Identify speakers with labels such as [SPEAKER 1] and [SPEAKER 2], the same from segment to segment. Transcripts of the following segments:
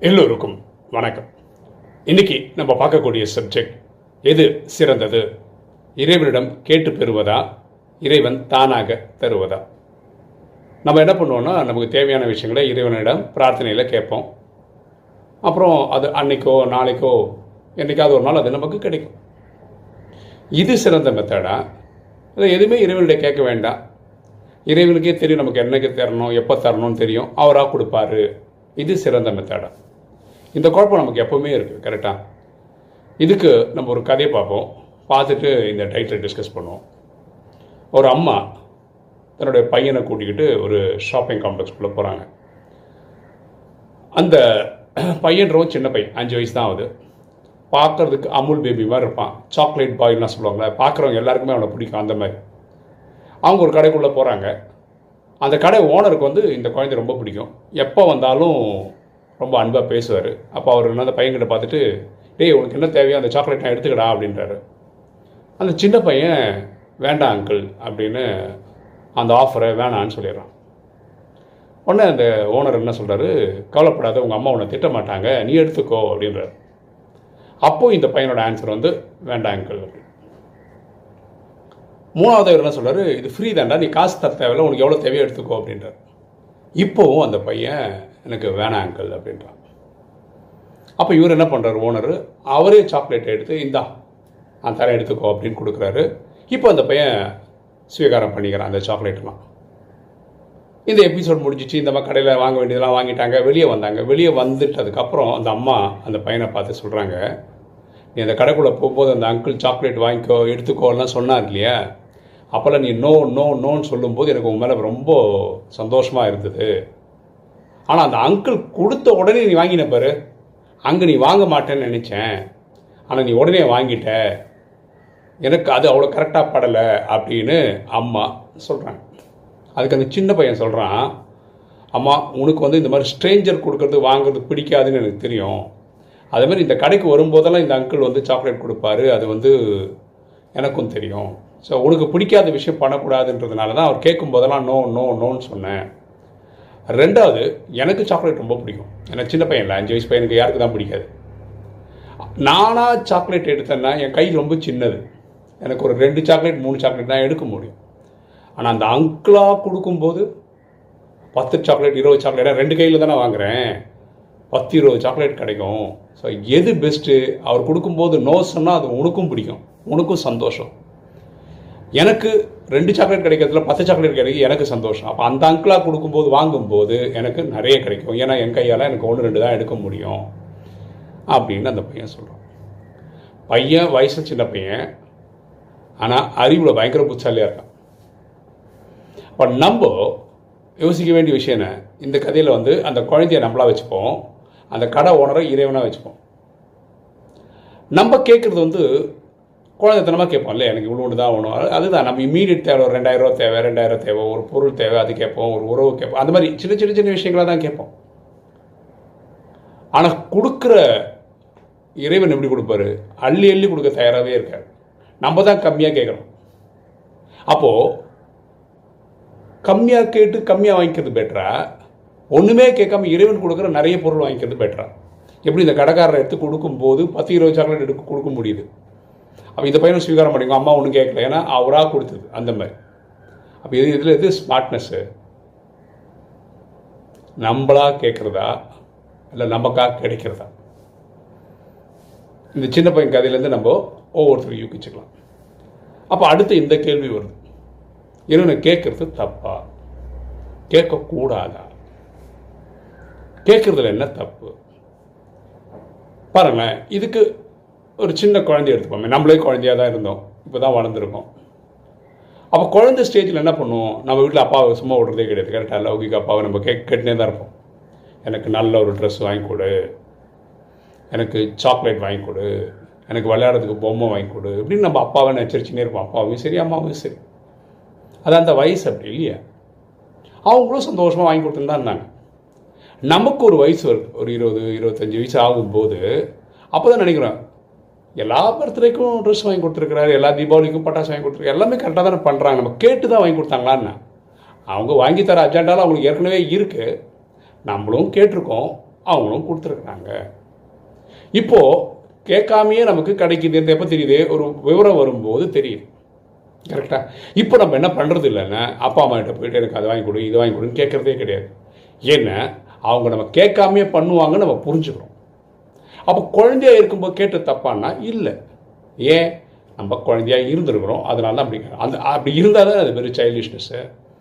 [SPEAKER 1] எல்லோருக்கும் வணக்கம் இன்னைக்கு நம்ம பார்க்கக்கூடிய சப்ஜெக்ட் எது சிறந்தது இறைவனிடம் கேட்டு பெறுவதா இறைவன் தானாக தருவதா நம்ம என்ன பண்ணுவோம்னா நமக்கு தேவையான விஷயங்களை இறைவனிடம் பிரார்த்தனையில் கேட்போம் அப்புறம் அது அன்னைக்கோ நாளைக்கோ என்னைக்காவது ஒரு நாள் அது நமக்கு கிடைக்கும் இது சிறந்த மெத்தடா இல்லை எதுவுமே இறைவனிடம் கேட்க வேண்டாம் இறைவனுக்கே தெரியும் நமக்கு என்னைக்கு தரணும் எப்போ தரணும்னு தெரியும் அவராக கொடுப்பாரு இது சிறந்த மெத்தடா இந்த குழப்பம் நமக்கு எப்பவுமே இருக்குது கரெக்டாக இதுக்கு நம்ம ஒரு கதையை பார்ப்போம் பார்த்துட்டு இந்த டைட்டில் டிஸ்கஸ் பண்ணுவோம் ஒரு அம்மா தன்னுடைய பையனை கூட்டிக்கிட்டு ஒரு ஷாப்பிங் காம்ப்ளெக்ஸ்குள்ளே போகிறாங்க அந்த பையன் ரொம்ப சின்ன பையன் அஞ்சு வயசு தான் ஆகுது பார்க்கறதுக்கு அமுல் பேபி மாதிரி இருப்பான் சாக்லேட் பாய்லாம் சொல்லுவாங்களே பார்க்குறவங்க எல்லாருக்குமே அவனை பிடிக்கும் அந்த மாதிரி அவங்க ஒரு கடைக்குள்ளே போகிறாங்க அந்த கடை ஓனருக்கு வந்து இந்த குழந்தை ரொம்ப பிடிக்கும் எப்போ வந்தாலும் ரொம்ப அன்பாக பேசுவார் அப்போ அவர் என்ன அந்த பையன்கிட்ட பார்த்துட்டு டேய் உனக்கு என்ன தேவையோ அந்த சாக்லேட் நான் எடுத்துக்கடா அப்படின்றாரு அந்த சின்ன பையன் வேண்டாம் அங்கிள் அப்படின்னு அந்த ஆஃபரை வேணான்னு சொல்லிடுறான் உடனே அந்த ஓனர் என்ன சொல்கிறாரு கவலைப்படாத உங்கள் அம்மா உன்னை திட்ட மாட்டாங்க நீ எடுத்துக்கோ அப்படின்றாரு அப்போ இந்த பையனோட ஆன்சர் வந்து வேண்டாம் அங்கிள் அப்படின்னு மூணாவது இவர் என்ன சொல்றாரு இது ஃப்ரீ தான்டா நீ காசு தர தேவையில்ல உனக்கு எவ்வளோ தேவையோ எடுத்துக்கோ அப்படின்றார் இப்போவும் அந்த பையன் எனக்கு வேணாம் அங்கிள் அப்படின்றான் அப்போ இவர் என்ன பண்ணுறாரு ஓனர் அவரே சாக்லேட் எடுத்து இந்தா நான் தரேன் எடுத்துக்கோ அப்படின்னு கொடுக்குறாரு இப்போ அந்த பையன் ஸ்வீகாரம் பண்ணிக்கிறான் அந்த சாக்லேட்லாம் இந்த எபிசோட் முடிஞ்சிச்சு இந்த மாதிரி கடையில் வாங்க வேண்டியதெல்லாம் வாங்கிட்டாங்க வெளியே வந்தாங்க வெளியே வந்துட்டதுக்கப்புறம் அந்த அம்மா அந்த பையனை பார்த்து சொல்கிறாங்க நீ அந்த கடைக்குள்ளே போகும்போது அந்த அங்கிள் சாக்லேட் வாங்கிக்கோ எடுத்துக்கோலாம் சொன்னார் இல்லையா அப்போல்லாம் நீ நோ நோ நோன்னு சொல்லும்போது எனக்கு உன் மேலே ரொம்ப சந்தோஷமாக இருந்தது ஆனால் அந்த அங்கிள் கொடுத்த உடனே நீ வாங்கின பாரு அங்கே நீ வாங்க மாட்டேன்னு நினச்சேன் ஆனால் நீ உடனே வாங்கிட்ட எனக்கு அது அவ்வளோ கரெக்டாக படலை அப்படின்னு அம்மா சொல்கிறாங்க அதுக்கு அந்த சின்ன பையன் சொல்கிறான் அம்மா உனக்கு வந்து இந்த மாதிரி ஸ்ட்ரேஞ்சர் கொடுக்கறது வாங்குறது பிடிக்காதுன்னு எனக்கு தெரியும் அதே மாதிரி இந்த கடைக்கு வரும்போதெல்லாம் இந்த அங்கிள் வந்து சாக்லேட் கொடுப்பாரு அது வந்து எனக்கும் தெரியும் ஸோ உனக்கு பிடிக்காத விஷயம் பண்ணக்கூடாதுன்றதுனால தான் அவர் கேட்கும் போதெல்லாம் நோ நோ நோன்னு சொன்னேன் ரெண்டாவது எனக்கு சாக்லேட் ரொம்ப பிடிக்கும் எனக்கு சின்ன பையன் இல்லை அஞ்சு வயசு பையனுக்கு யாருக்கு தான் பிடிக்காது நானாக சாக்லேட் எடுத்தேன்னா என் கை ரொம்ப சின்னது எனக்கு ஒரு ரெண்டு சாக்லேட் மூணு சாக்லேட் தான் எடுக்க முடியும் ஆனால் அந்த அங்கிளாக கொடுக்கும்போது பத்து சாக்லேட் இருபது சாக்லேட் ரெண்டு கையில் தானே வாங்குறேன் பத்து இருபது சாக்லேட் கிடைக்கும் ஸோ எது பெஸ்ட்டு அவர் கொடுக்கும்போது நோ சொன்னால் அது உனக்கும் பிடிக்கும் உனக்கும் சந்தோஷம் எனக்கு ரெண்டு சாக்லேட் கிடைக்கிறதுல பத்து சாக்லேட் கிடைக்கும் எனக்கு சந்தோஷம் அப்போ அந்த அங்கிளாக கொடுக்கும்போது வாங்கும்போது எனக்கு நிறைய கிடைக்கும் ஏன்னா என் கையால் எனக்கு ஒன்று ரெண்டு தான் எடுக்க முடியும் அப்படின்னு அந்த பையன் சொல்கிறான் பையன் வயசு சின்ன பையன் ஆனால் அறிவில் பயங்கர புத்தாலியாக இருக்கான் அப்போ நம்ம யோசிக்க வேண்டிய விஷயம் என்ன இந்த கதையில் வந்து அந்த குழந்தைய நம்மளா வச்சுப்போம் அந்த கடை ஓனரை இறைவனாக வச்சுப்போம் நம்ம கேட்குறது வந்து குழந்தைத்தனமாக கேட்போம் இல்லை எனக்கு இவ்வளோ ஒன்று தான் வேணும் அதுதான் நம்ம இமீடியட் தேவை ஒரு ரெண்டாயிரம் ரூபா தேவை ரெண்டாயிரம் தேவை ஒரு பொருள் தேவை அது கேட்போம் ஒரு உறவு கேட்போம் அந்த மாதிரி சின்ன சின்ன சின்ன விஷயங்களாக தான் கேட்போம் ஆனால் கொடுக்குற இறைவன் எப்படி கொடுப்பாரு அள்ளி அள்ளி கொடுக்க தயாராகவே இருக்காரு நம்ம தான் கம்மியாக கேட்குறோம் அப்போது கம்மியாக கேட்டு கம்மியாக வாங்கிக்கிறது பெட்டரா ஒன்றுமே கேட்காம இறைவன் கொடுக்குற நிறைய பொருள் வாங்கிக்கிறது பெட்டரா எப்படி இந்த கடைக்காரரை எடுத்து கொடுக்கும்போது பத்து இருபது சாக்லேட் எடுக்க கொடுக்க முடியுது அப்போ இந்த பையனை ஸ்வீகாரம் பண்ணிக்கோ அம்மா ஒன்றும் கேட்கல ஏன்னா அவராக கொடுத்தது அந்த மாதிரி அப்போ இது இதில் எது ஸ்மார்ட்னஸ்ஸு நம்மளா கேட்குறதா இல்லை நமக்காக கிடைக்கிறதா இந்த சின்ன பையன் கதையிலேருந்து நம்ம ஒவ்வொருத்தரும் யூகிச்சுக்கலாம் அப்போ அடுத்து இந்த கேள்வி வருது இறைவனை கேட்கறது தப்பா கேட்கக்கூடாதா கேட்கறதுல என்ன தப்பு பாருங்களேன் இதுக்கு ஒரு சின்ன குழந்தைய எடுத்துப்போமே நம்மளே குழந்தையாக தான் இருந்தோம் இப்போ தான் வளர்ந்துருக்கோம் அப்போ குழந்தை ஸ்டேஜில் என்ன பண்ணுவோம் நம்ம வீட்டில் அப்பாவை சும்மா விடுறதே கிடையாது கரெக்டாக லௌகிக அப்பாவை நம்ம கே கேட்டுனே தான் இருப்போம் எனக்கு நல்ல ஒரு ட்ரெஸ் வாங்கி கொடு எனக்கு சாக்லேட் வாங்கி கொடு எனக்கு விளையாடுறதுக்கு பொம்மை வாங்கி கொடு இப்படின்னு நம்ம அப்பாவை நச்சரிச்சுனே இருப்போம் அப்பாவும் சரி அம்மாவும் சரி அது அந்த வயசு அப்படி இல்லையா அவங்களும் சந்தோஷமாக வாங்கி கொடுத்துன்னு தான் இருந்தாங்க நமக்கு ஒரு வயசு வருது ஒரு இருபது இருபத்தஞ்சி வயசு ஆகும்போது அப்போ தான் நினைக்கிறோம் எல்லா பர்த்டேக்கும் ட்ரெஸ் வாங்கி கொடுத்துருக்குறாரு எல்லா தீபாவளிக்கும் பட்டாசு வாங்கி கொடுத்துருக்காரு எல்லாமே கரெக்டாக தானே பண்ணுறாங்க நம்ம கேட்டு தான் வாங்கி கொடுத்தாங்களான்னு அவங்க வாங்கி தர அஜெண்டாவில் அவங்களுக்கு ஏற்கனவே இருக்குது நம்மளும் கேட்டிருக்கோம் அவங்களும் கொடுத்துருக்குறாங்க இப்போது கேட்காமையே நமக்கு கிடைக்குது இந்த எப்போ தெரியுது ஒரு விவரம் வரும்போது தெரியுது கரெக்டாக இப்போ நம்ம என்ன பண்ணுறது இல்லைன்னா அப்பா அம்மா கிட்ட போயிட்டு எனக்கு அதை வாங்கி கொடு இது வாங்கி கொடுன்னு கேட்குறதே கிடையாது ஏன்னா அவங்க நம்ம கேட்காமையே பண்ணுவாங்கன்னு நம்ம புரிஞ்சுக்கிறோம் அப்போ குழந்தையா இருக்கும்போது கேட்ட தப்பான்னா இல்லை ஏன் நம்ம குழந்தையா இருந்திருக்கிறோம் அதனால தான் அப்படி அந்த அப்படி இருந்தால் தான் அது வெறும் சைல்டிஷ்னஸ்ஸு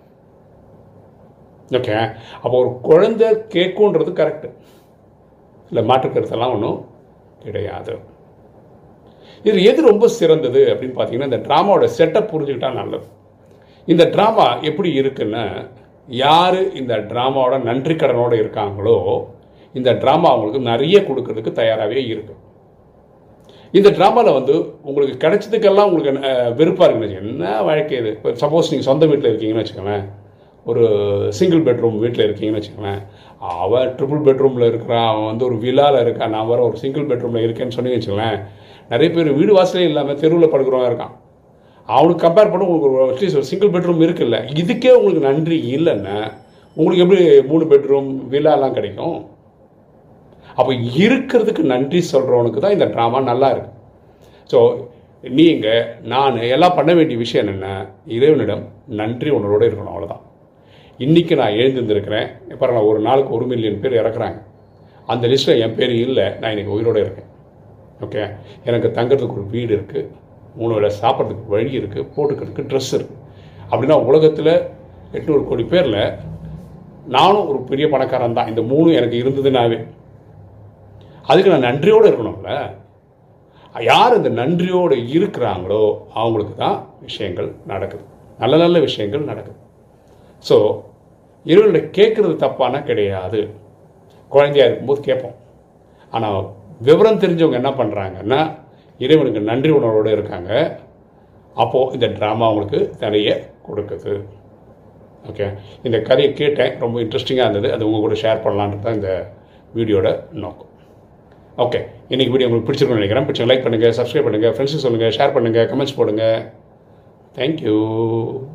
[SPEAKER 1] ஓகே அப்போ ஒரு குழந்தை கேட்குன்றது கரெக்டு இல்லை மாற்றுக்கருத்தெல்லாம் ஒன்றும் கிடையாது இது எது ரொம்ப சிறந்தது அப்படின்னு பார்த்தீங்கன்னா இந்த ட்ராமாவோட செட்டப் புரிஞ்சுக்கிட்டா நல்லது இந்த ட்ராமா எப்படி இருக்குன்னா யார் இந்த ட்ராமாவோட நன்றி கடனோடு இருக்காங்களோ இந்த ட்ராமா அவங்களுக்கு நிறைய கொடுக்கறதுக்கு தயாராகவே இருக்கு இந்த ட்ராமாவில் வந்து உங்களுக்கு கிடைச்சதுக்கெல்லாம் உங்களுக்கு வெறுப்பாக இருக்குன்னு என்ன வாழ்க்கை இது இப்போ சப்போஸ் நீங்கள் சொந்த வீட்டில் இருக்கீங்கன்னு வச்சுக்கோங்களேன் ஒரு சிங்கிள் பெட்ரூம் வீட்டில் இருக்கீங்கன்னு வச்சுக்கோங்களேன் அவன் ட்ரிபிள் பெட்ரூமில் இருக்கிறான் அவன் வந்து ஒரு விழாவில் இருக்கான் நான் வர ஒரு சிங்கிள் பெட்ரூமில் இருக்கேன்னு சொன்னீங்கன்னு வச்சுக்கோங்களேன் நிறைய பேர் வீடு வாசலே இல்லாமல் தெருவில் படுக்கிறவங்க இருக்கான் அவனுக்கு கம்பேர் பண்ண உங்களுக்கு ஒரு அட்லீஸ்ட் ஒரு சிங்கிள் பெட்ரூம் இருக்குல்ல இதுக்கே உங்களுக்கு நன்றி இல்லைன்னா உங்களுக்கு எப்படி மூணு பெட்ரூம் விழாலாம் கிடைக்கும் அப்போ இருக்கிறதுக்கு நன்றி சொல்கிறவனுக்கு தான் இந்த ட்ராமா நல்லா இருக்கு ஸோ நீங்கள் நான் எல்லாம் பண்ண வேண்டிய விஷயம் என்னென்ன இறைவனிடம் நன்றி உணர்வோடு இருக்கணும் அவ்வளோதான் இன்றைக்கி நான் எழுந்திருந்திருக்கிறேன் இப்போ நான் ஒரு நாளுக்கு ஒரு மில்லியன் பேர் இறக்குறாங்க அந்த லிஸ்ட்டில் என் பேர் இல்லை நான் இன்றைக்கி உயிரோடு இருக்கேன் ஓகே எனக்கு தங்குறதுக்கு ஒரு வீடு இருக்குது மூணு வேளை சாப்பிட்றதுக்கு வழி இருக்குது போட்டுக்கிறதுக்கு ட்ரெஸ் இருக்குது அப்படின்னா உலகத்தில் எட்நூறு கோடி பேரில் நானும் ஒரு பெரிய பணக்காரன் தான் இந்த மூணு எனக்கு இருந்ததுனாவே அதுக்கு நான் நன்றியோடு இருக்கணும்ல யார் இந்த நன்றியோடு இருக்கிறாங்களோ அவங்களுக்கு தான் விஷயங்கள் நடக்குது நல்ல நல்ல விஷயங்கள் நடக்குது ஸோ இவர்கள்ட்ட கேட்குறது தப்பான கிடையாது குழந்தையா இருக்கும்போது கேட்போம் ஆனால் விவரம் தெரிஞ்சவங்க என்ன பண்ணுறாங்கன்னா இறைவனுக்கு நன்றி உணர்வோடு இருக்காங்க அப்போது இந்த ட்ராமா அவங்களுக்கு நிறைய கொடுக்குது ஓகே இந்த கதையை கேட்டேன் ரொம்ப இன்ட்ரெஸ்டிங்காக இருந்தது அது உங்கள் கூட ஷேர் பண்ணலான்றது தான் இந்த வீடியோட நோக்கம் ஓகே இன்றைக்கி வீடியோ உங்களுக்கு பிடிச்சிருக்குன்னு நினைக்கிறேன் பிடிச்ச லைக் பண்ணுங்கள் சப்ஸ்கிரைப் பண்ணுங்கள் ஃப்ரெண்ட்ஸுக்கு சொல்லுங்கள் ஷேர் பண்ணுங்கள் கமெண்ட்ஸ் போடுங்கள் தேங்க்யூ